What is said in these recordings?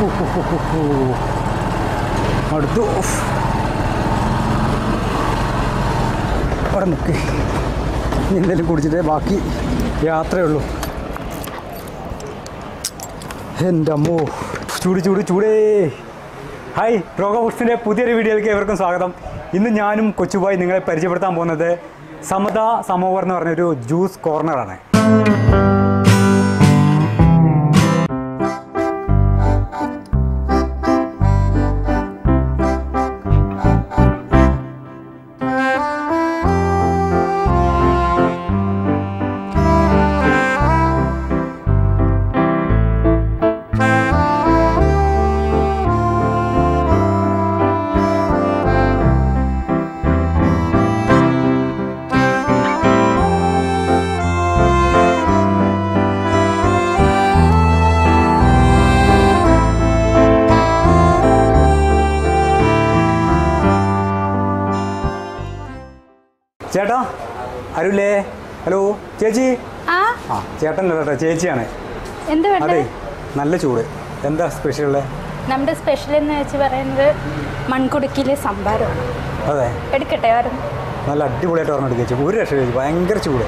അടുത്തു ഉഫ്. അവിടെ നിൽക്ക് ഇനി എന്തെങ്കിലും കുടിച്ചിട്ടേ ബാക്കി യാത്രയുള്ളൂ എൻ്റെ അമ്മോ ചൂട് ചൂട് ചൂടേ ഹായ് റോഗ ഫുഡ്സിൻ്റെ പുതിയൊരു വീഡിയോയിലേക്ക് ഏവർക്കും സ്വാഗതം ഇന്ന് ഞാനും കൊച്ചുബായി നിങ്ങളെ പരിചയപ്പെടുത്താൻ പോകുന്നത് സമത സമോവർ എന്ന് പറഞ്ഞൊരു ജ്യൂസ് കോർണറാണ് ചേട്ടാ അരുല്ലേ ഹലോ ചേച്ചി ആ ആ ചേട്ടൻ കേട്ടോ ചേച്ചിയാണ് എന്ത് അതെ വേണ്ടേ നല്ല ചൂട് എന്താ സ്പെഷ്യൽ ഉള്ളത് നമ്മുടെ സ്പെഷ്യൽ എന്ന് വെച്ച് പറയുന്നത് മൺകുടുക്കിയിലെ സംഭാരമാണ് അതെ എടുക്കട്ടെ ആരും നല്ല അടിപൊളിയായിട്ട് പറഞ്ഞിട്ട് ചേച്ചി ഒരു രക്ഷ ചേച്ചി ഭയങ്കര ചൂട്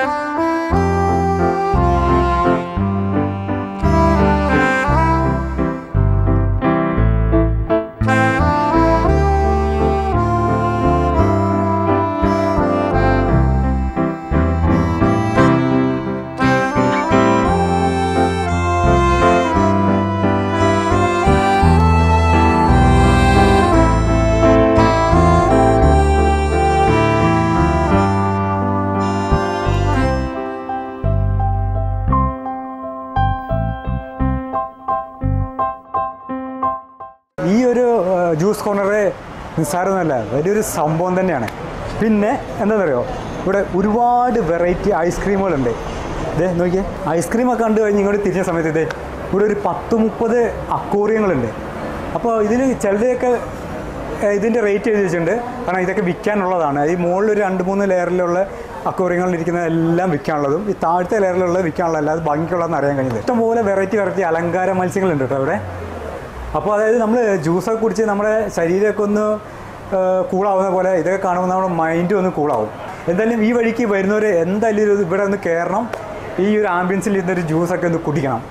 ഈ ഒരു ആ, ജ്യൂസ് കോർണറ് നിസ്സാരമൊന്നുമല്ല വലിയൊരു സംഭവം തന്നെയാണ് പിന്നെ എന്താണെന്നറിയോ ഇവിടെ ഒരുപാട് വെറൈറ്റി ഐസ്ക്രീമുകളുണ്ട് ഇതേ നോക്കിയേ ഐസ്ക്രീമൊക്കെ കണ്ടു കഴിഞ്ഞ് ഇങ്ങോട്ട് തിരിഞ്ഞ സമയത്ത് ഇതേ ഇവിടെ ഒരു പത്ത് മുപ്പത് അക്വോറിയങ്ങളുണ്ട് അപ്പോൾ ഇതിൽ ചിലതൊക്കെ ഏഹ്, ഇതിൻ്റെ റേറ്റ് എഴുതി വെച്ചിട്ടുണ്ട് കാരണം ഇതൊക്കെ വിൽക്കാനുള്ളതാണ് ഈ മുകളിൽ ഒരു രണ്ട് മൂന്ന് ലെയറിലുള്ള അക്വോറിയങ്ങളിൽ ഇരിക്കുന്ന എല്ലാം വിൽക്കാനുള്ളതും ഈ താഴത്തെ ലെയറിലുള്ളത് വിൽക്കാനുള്ളതല്ല അത് ഭംഗിക്കുള്ളതെന്ന് അറിയാൻ കഴിഞ്ഞത് ഇഷ്ടംപോലെ വെറൈറ്റി വെറൈറ്റി അലങ്കാര മത്സ്യങ്ങളുണ്ട് കേട്ടോ ഇവിടെ അപ്പോൾ അതായത് നമ്മൾ ജ്യൂസൊക്കെ കുടിച്ച് നമ്മുടെ ശരീരമൊക്കെ ഒന്ന് കൂളാവുന്ന പോലെ ഇതൊക്കെ കാണുമ്പോൾ നമ്മുടെ മൈൻഡും ഒന്ന് കൂളാവും എന്തായാലും ഈ വഴിക്ക് വരുന്നവർ എന്തായാലും ഒരു ഇവിടെ ഒന്ന് കയറണം ഈ ഒരു ആംബിയൻസിൽ ഇരുന്നൊരു ജ്യൂസൊക്കെ ഒന്ന് കുടിക്കണം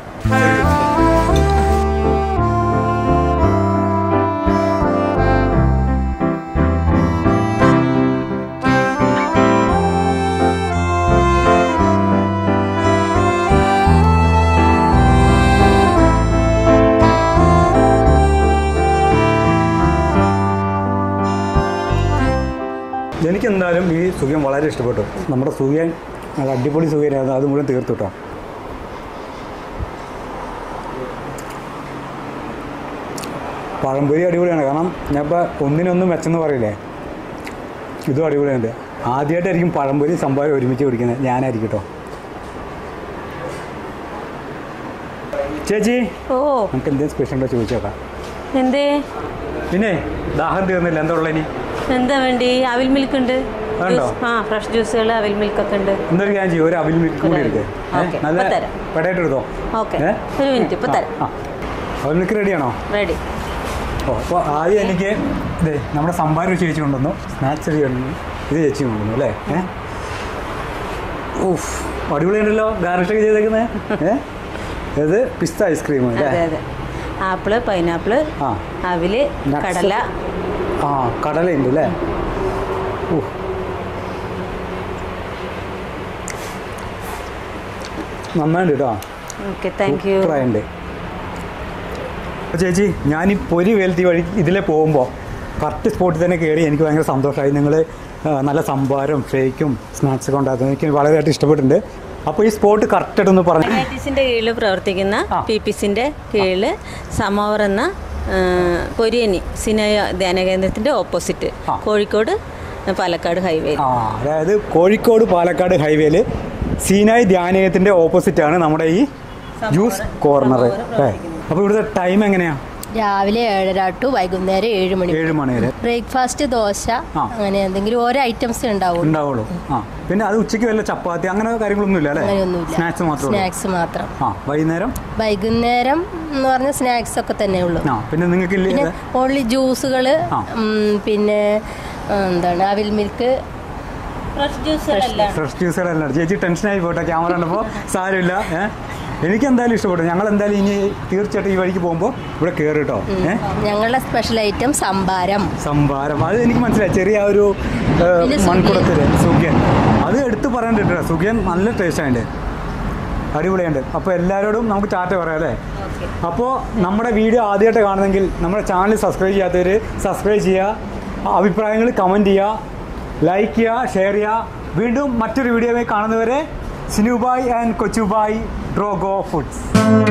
എനിക്കെന്തായാലും ഈ സുഖം വളരെ ഇഷ്ടപ്പെട്ടു നമ്മുടെ സുഖൻ നല്ല അടിപൊളി സുഖനായിരുന്നു അത് മുഴുവൻ തീർത്തു കേട്ടോ പഴംപൊരി അടിപൊളിയാണ് കാരണം ഞാൻ ഇപ്പോൾ ഒന്നിനൊന്നും മെച്ചെന്ന് പറയില്ലേ ഇതും അടിപൊളിയുണ്ട് ആദ്യമായിട്ടായിരിക്കും പഴംപൊരി സംഭാരം ഒരുമിച്ച് കുടിക്കുന്നത് ഞാനായിരിക്കും കേട്ടോ ചേച്ചി ഓ നമുക്ക് എന്തെങ്കിലും സ്പെഷ്യൽ ഉണ്ടോ ചോദിച്ചേക്കാം എന്തേ പിന്നെ ദാഹം തീർന്നില്ല എന്താ ഉള്ളത് ഇനി എന്താ വേണ്ടി അവിൽ മിൽക്ക് ഉണ്ട് ഉണ്ടോ? ജ്യൂസ്- ആ ഫ്രഷ് ജ്യൂസുകൾ അവിൽ മിൽക്ക് ഒക്കെ ഉണ്ട് എന്തൊരു ഞാൻ ചെയ്യും ഒരു അവിൽ മിൽക്ക് കൂടി ഒരു എടുക്കേ ഓക്കേ, നല്ല ഇപ്പൊ തരാം. പെടയായിട്ട് എടുത്തോ ഓക്കെ ഏ? ഒരു മിനിറ്റ് ഇപ്പൊ ആ, തരാം ആ അവിൽ മിൽക്ക് റെഡിയാണോ റെഡി ഓ അപ്പോൾ ആദ്യം എനിക്ക് ഇതേ നമ്മുടെ സംഭാരം ഒരു ചേച്ചി കൊണ്ടുവന്നു സ്നാക്സ് റെഡി കൊണ്ടുവന്നു ഇത് ചേച്ചി കൊണ്ടുവന്നു അല്ലേ ഏ ഊഫ് അടിപൊളിയുണ്ടല്ലോ ഗാർണിഷൊക്കെ ചെയ്തേക്കുന്നത് ഏ ഇത് പിസ്ത ഐസ്ക്രീം അതെ അല്ലേ അതെ ആപ്പിള് പൈനാപ്പിള് ആ അവില് Nuts. കടല ആ കടലയുണ്ട് അല്ലേ ഓ നന്നായിട്ട് കേട്ടോ ഓക്കെ താങ്ക് യു സൂപ്പറായിട്ടുണ്ട് അപ്പോൾ ചേച്ചി ഞാൻ ഈ പൊരി വേൽത്തി വഴി ഇതിലെ പോകുമ്പോൾ കറക്റ്റ് സ്പോട്ടിൽ തന്നെ കയറി എനിക്ക് ഭയങ്കര സന്തോഷമായി നിങ്ങൾ നല്ല സംഭാരം ഷേക്കും സ്നാക്സ് ഒക്കെ ഉണ്ടാക്കുന്നത് എനിക്ക് വളരെയായിട്ട് ഇഷ്ടപ്പെട്ടിട്ടുണ്ട് അപ്പോൾ ഈ സ്പോട്ട് കറക്റ്റായിട്ടൊന്ന് പറഞ്ഞു ഐറ്റിസിന്റെ കീഴിൽ പ്രവർത്തിക്കുന്ന ആ. പി പി സിന്റെ കീഴിൽ സമോവർ എന്ന ആ, പൊരിയനി സിനയ ധ്യാന കേന്ദ്രത്തിന്റെ ഓപ്പോസിറ്റ് ആ. കോഴിക്കോട് പാലക്കാട് ഹൈവേ ആ അതായത് കോഴിക്കോട് പാലക്കാട് ഹൈവേയിൽ സീനായി ധ്യാനയത്തിൻ്റെ ഓപ്പോസിറ്റാണ് നമ്മുടെ ഈ ജ്യൂസ് കോർണർ സമോവർ അല്ലേ അപ്പോൾ ഇവിടുത്തെ ടൈം എങ്ങനെയാണ് രാവിലെ ഏഴര ടു വൈകുന്നേരം ഏഴ് മണി ഏഴ് മണി വരെ ബ്രേക്ക്ഫാസ്റ്റ് ദോശ ആ. അങ്ങനെ എന്തെങ്കിലും ഓരോ ഐറ്റംസ് ഉണ്ടാവും ഉണ്ടാവുള്ളൂ ആ പിന്നെ അത് ഉച്ചയ്ക്ക് വല്ല ചപ്പാത്തി അങ്ങനെ കാര്യങ്ങളൊന്നും ഇല്ല അല്ലേ അങ്ങനെയൊന്നുമില്ല സ്നാക്സ് മാത്രമേ ഉള്ളൂ. സ്നാക്സ് മാത്രം ആ വൈകുന്നേരം വൈകുന്നേരം എന്ന് പറഞ്ഞ സ്നാക്സ് ഒക്കെ തന്നെ ഉള്ളൂ ആ പിന്നെ നിങ്ങൾക്ക് പിന്നെ ഓൺലി ജ്യൂസുകൾ ആ. പിന്നെ ആ, എന്താണ് അവിൽ മിൽക്ക് ഫ്രഷ് ജ്യൂസുകളെല്ലാം ഫ്രഷ് ജ്യൂസുകളെല്ലാം ചേച്ചി ടെൻഷനായി പോട്ടെ ക്യാമറ കണ്ടപ്പോൾ സാരമില്ല ഏ എനിക്ക് എന്തായാലും ഇഷ്ടപ്പെട്ടു ഞങ്ങൾ എന്തായാലും ഇനി തീർച്ചയായിട്ടും ഈ വഴിക്ക് പോകുമ്പോൾ ഇവിടെ കയറി കേട്ടോ ഏ ഞങ്ങളുടെ സ്പെഷ്യൽ ഐറ്റം സംഭാരം സംഭാരം അത് എനിക്ക് മനസ്സിലായി ചെറിയ ആ ഒരു ഏ, പിന്നെ സുഖിയൻ. മൺകുടത്തില് സുഖ്യൻ അത് എടുത്ത് പറയാണ്ടിട്ടോ സുഖ്യൻ നല്ല ടേസ്റ്റ് ആയിട്ട് അടിപൊളിയുണ്ട് അപ്പോൾ എല്ലാവരോടും നമുക്ക് ടാറ്റ പറയാം അല്ലേ അപ്പോൾ നമ്മുടെ വീഡിയോ ആദ്യമായിട്ട് കാണുന്നെങ്കിൽ നമ്മുടെ ചാനൽ സബ്സ്ക്രൈബ് ചെയ്യാത്തവർ സബ്സ്ക്രൈബ് ചെയ്യുക അഭിപ്രായങ്ങൾ കമൻറ്റ് ചെയ്യുക ലൈക്ക് ചെയ്യുക ഷെയർ ചെയ്യുക വീണ്ടും മറ്റൊരു വീഡിയോയിൽ കാണുന്നവരെ സിനുബായ് ആൻഡ് കൊച്ചുബായ് ഡ്രോഗോ ഫുഡ്സ്